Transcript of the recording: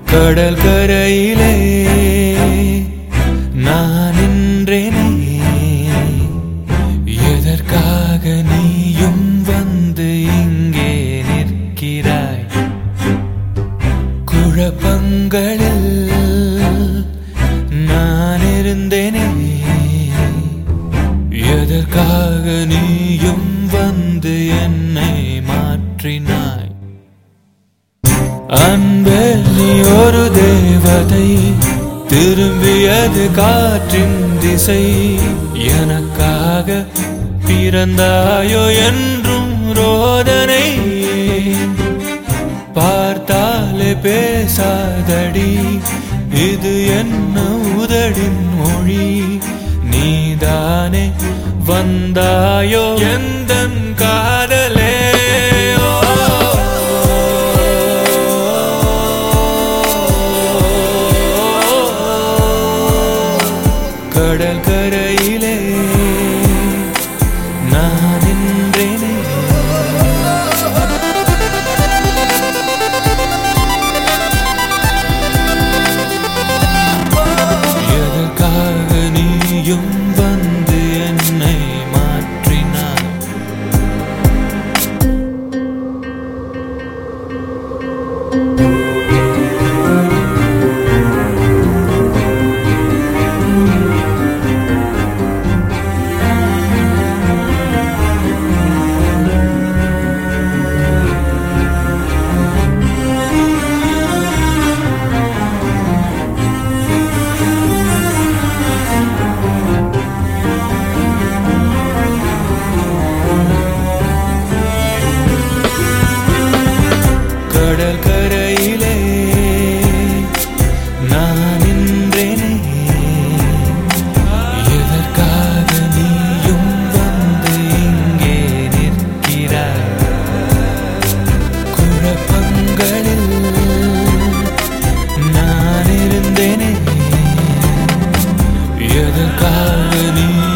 கடல் கரையிலே நான் நின்றேனே எதற்காக நீயும் வந்து இங்கே நிற்கிறாய் குழப்பங்களில் நான் இருந்தேனே எதற்காக நீயும் வந்து என்னை மாற்றினாய் அன்பே நீ ஒரு தேவதை திரும்பியது காற்றின் திசை எனக்காக பிறந்தாயோ என்றும் ரோதனை பார்த்தாலே பேசாதடி இது என்ன உதடின் மொழி நீதானே வந்தாயோ எந்தன் காதலே கடல் கரையிலே நான் நின்றேனே எதற்காக நீயும் வந்து என்னை மாற்றினாய் கடல் கரையிலே நான் நின்றேனே எதற்காக நீயும் வந்து இங்கே நிற்கிறாய் குழப்பங்களில் நான் இருந்தேனே எதற்காக நீ